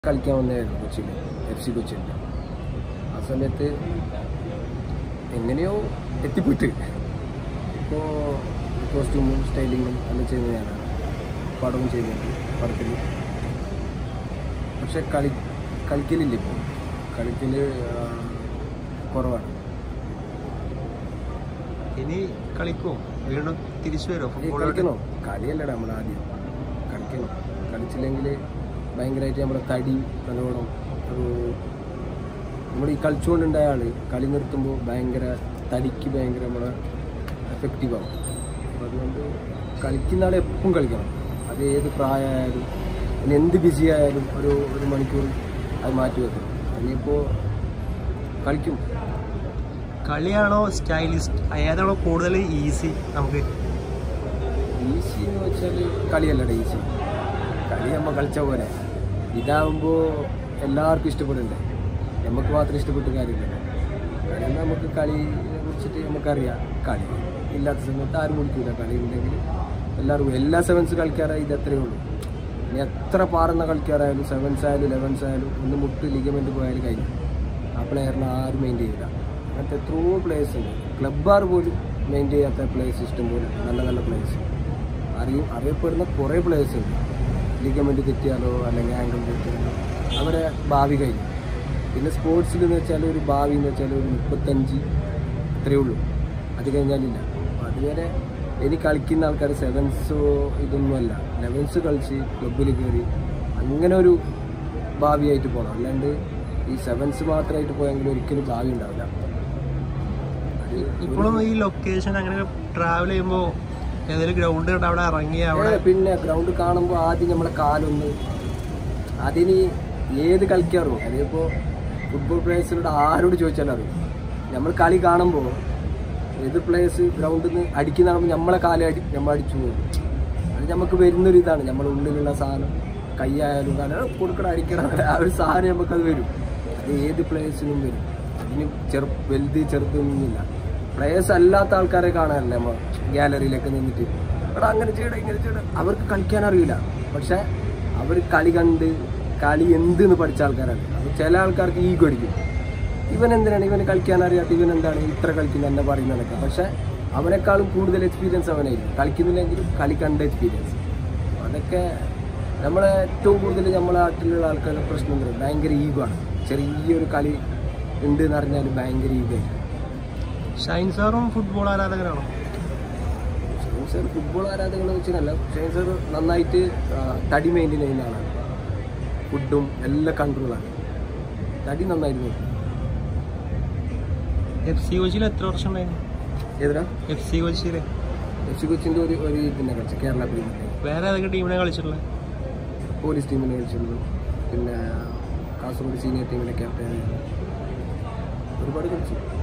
കളിക്കാൻ വന്നതായിരുന്നു കൊച്ചിയിൽ എഫ് സി കൊച്ചിയിൽ ആ സമയത്ത് എങ്ങനെയോ എത്തിപ്പെട്ട് ഇപ്പോൾ കോസ്റ്റ്യൂമും സ്റ്റൈലിങ്ങും എല്ലാം ചെയ്യുന്നത് ഞാനാണ് പടവും ചെയ്യുന്നുണ്ട് പടത്തിൽ പക്ഷെ കളി കളിക്കലില്ല ഇപ്പോൾ കളിക്കൽ കുറവാണ് ഇനി കളിക്കുമോ വീണ്ടും തിരിച്ചു വരുമോ ഈ ഫുട്ബോളിലോട്ട് കളിക്കണോ കളിയല്ലടാ നമ്മൾ ആദ്യം കളിക്കണം കളിച്ചില്ലെങ്കിൽ ഭയങ്കരമായിട്ട് നമ്മുടെ തടി നല്ലോണം ഒരു നമ്മൾ ഈ കളിച്ചുകൊണ്ടുണ്ടായ ആൾ കളി നിർത്തുമ്പോൾ ഭയങ്കര തടിക്ക് ഭയങ്കര നമ്മളെ എഫക്റ്റീവ് ആവും അപ്പോൾ അതുകൊണ്ട് കളിക്കുന്ന ആൾ എപ്പം കളിക്കണം അത് ഏത് പ്രായമായാലും ഇനി എന്ത് ബിസി ആയാലും ഒരു ഒരു മണിക്കൂർ അത് മാറ്റി വെക്കണം ഇനിയിപ്പോൾ കളിക്കും കളിയാണോ സ്റ്റൈലിസ്റ്റ് ഏതാണോ കൂടുതൽ ഈസി നമുക്ക് ഈസി എന്ന് വെച്ചാൽ കളിയല്ലട ഈസി കളി നമ്മൾ കളിച്ച പോലെ ഇതാവുമ്പോൾ എല്ലാവർക്കും ഇഷ്ടപ്പെടണ്ടേ നമുക്ക് മാത്രം ഇഷ്ടപ്പെട്ട് കാര്യമില്ലല്ലോ കളി നമുക്ക് കളിയെ കുറിച്ചിട്ട് നമുക്കറിയാം കളി ഇല്ലാത്ത സമയത്ത് ആരും കുടിക്കില്ല കളി ഉണ്ടെങ്കിൽ എല്ലാവർക്കും എല്ലാ സെവൻസ് കളിക്കാറായി ഇത് അത്രയേ ഉള്ളൂ ഇനി എത്ര പാറുന്ന കളിക്കാരായാലും സെവൻസ് ആയാലും ലെവൻസ് ആയാലും ഒന്ന് മുട്ട് ലിഗമെൻറ്റ് പോയാലും കഴിഞ്ഞു ആ പ്ലെയറിനെ ആരും മെയിൻ ചെയ്യില്ല അങ്ങനത്തെ എത്രയോ പ്ലേയേഴ്സ് ഉണ്ട് ക്ലബ്ബാർ പോലും മെയിൻ ചെയ്യാത്ത പ്ലേയേഴ്സ് ഇഷ്ടം പോലെ നല്ല നല്ല പ്ലേയേഴ്സ് അറിയും അറിയപ്പെടുന്ന കുറേ പ്ലേയേഴ്സ് ഉണ്ട് ലിഗമെൻറ്റ് തെറ്റിയാലോ അല്ലെങ്കിൽ ആംഗിൾ തെറ്റിയാലോ അവരെ ഭാവി കഴിഞ്ഞു പിന്നെ സ്പോർട്സിൽ എന്ന് വെച്ചാൽ ഒരു ഭാവി എന്ന് വെച്ചാൽ ഒരു മുപ്പത്തഞ്ച് ഇത്രയേ ഉള്ളൂ അത് കഴിഞ്ഞാലില്ല അപ്പോൾ അതുവരെ ഇനി കളിക്കുന്ന ആൾക്കാർ സെവൻസോ ഇതൊന്നുമല്ല ലെവൻസ് കളിച്ച് ക്ലബിൽ കയറി അങ്ങനെ ഒരു ഭാവിയായിട്ട് പോകണം അല്ലാണ്ട് ഈ സെവൻസ് മാത്രമായിട്ട് പോയെങ്കിൽ ഒരിക്കലും ഭാവി ഉണ്ടാവില്ല അത് ഇപ്പോഴും ഈ ലൊക്കേഷൻ അങ്ങനെ ട്രാവൽ ചെയ്യുമ്പോൾ ഏതെങ്കിലും ഗ്രൗണ്ട് കണ്ട് അവിടെ ഇറങ്ങി അവിടെ ഏ, പിന്നെ ഗ്രൗണ്ട് കാണുമ്പോൾ ആദ്യം നമ്മളെ കാലൊന്ന് അതിന് ഏത് കളിക്കാറോ അതിപ്പോൾ ഫുട്ബോൾ പ്ലേയേഴ്സിനോട് ആരോട് ചോദിച്ചാലും അറിയും നമ്മൾ കളി കാണുമ്പോൾ ഏത് പ്ലേയേഴ്സ് ഗ്രൗണ്ടിൽ നിന്ന് അടിക്കുന്ന കാണുമ്പോൾ നമ്മളെ കാലം അടി നമ്മൾ അടിച്ചു പോകും അത് നമുക്ക് വരുന്നൊരു ഇതാണ് നമ്മുടെ ഉള്ളിലുള്ള സാധനം കൈയായാലും കാലം കൊടുക്കണം അടിക്കണം ആ ഒരു സാധനം നമുക്കത് വരും അത് ഏത് പ്ലേയേഴ്സിനും വരും അതിന് ചെറു വലുത് ചെറുതൊന്നുമില്ല പ്ലേയേഴ്സ് അല്ലാത്ത ആൾക്കാരെ കാണാനല്ലേ നമ്മൾ ഗാലറിയിലൊക്കെ നിന്നിട്ട് എടാ അങ്ങനെ ചെയ്യണം ഇങ്ങനെ ചെയ്യണം അവർക്ക് കളിക്കാൻ അറിയില്ല പക്ഷെ അവർ കളി കണ്ട് കളി എന്തെന്ന് പഠിച്ച ആൾക്കാരാണ് അപ്പോൾ ചില ആൾക്കാർക്ക് ഈഗോ അടിക്കും ഇവൻ എന്തിനാണ് ഇവന് കളിക്കാൻ അറിയാത്ത ഇവൻ എന്താണ് ഇത്ര കളിക്കുന്ന എന്നെ പറയുന്നതൊക്കെ പക്ഷെ അവനേക്കാളും കൂടുതൽ എക്സ്പീരിയൻസ് അവനായിരിക്കും കളിക്കുന്നില്ലെങ്കിലും കളി കണ്ട എക്സ്പീരിയൻസ് അതൊക്കെ നമ്മളെ ഏറ്റവും കൂടുതൽ നമ്മളെ നാട്ടിലുള്ള ആൾക്കാരുടെ പ്രശ്നം എന്താ പറയുക ഭയങ്കര ഈഗോ ആണ് ചെറിയൊരു കളി ഉണ്ട് എന്ന് അറിഞ്ഞാൽ ഭയങ്കര ഈഗോ ആയിരിക്കും ഷൈൻ സാറും ഫുട്ബോൾ ആരാധകരാണോ ഷെയ്ൻ സാർ ഫുട്ബോൾ ആരാധകനെ വെച്ചാൽ ഷെയ്ൻ സാർ നന്നായിട്ട് ആ, തടി മെയിൻറ്റെയിൻ ചെയ്യുന്ന ആളാണ് ഫുഡും എല്ലാം കൺട്രോളാണ് തടി നന്നായിട്ട് നോക്കും എഫ് സി കൊച്ചിയിൽ എത്ര വർഷം ഉണ്ടായിരുന്നു ഏതാ എഫ് സി കൊച്ചിയിൽ എഫ് സി കൊച്ചിൻ്റെ ഒരു ഒരു ഇതിനെ കളിച്ചു കേരള പ്രീമിയർ വേറെ ഏതൊക്കെ ടീമിനെ കളിച്ചിട്ടുള്ളത് പോലീസ് ടീമിനെ കളിച്ചിരുന്നു പിന്നെ കാസർഗോഡ് സീനിയർ ടീമിലെ ക്യാപ്റ്റൻ ഒരുപാട് കളിച്ചു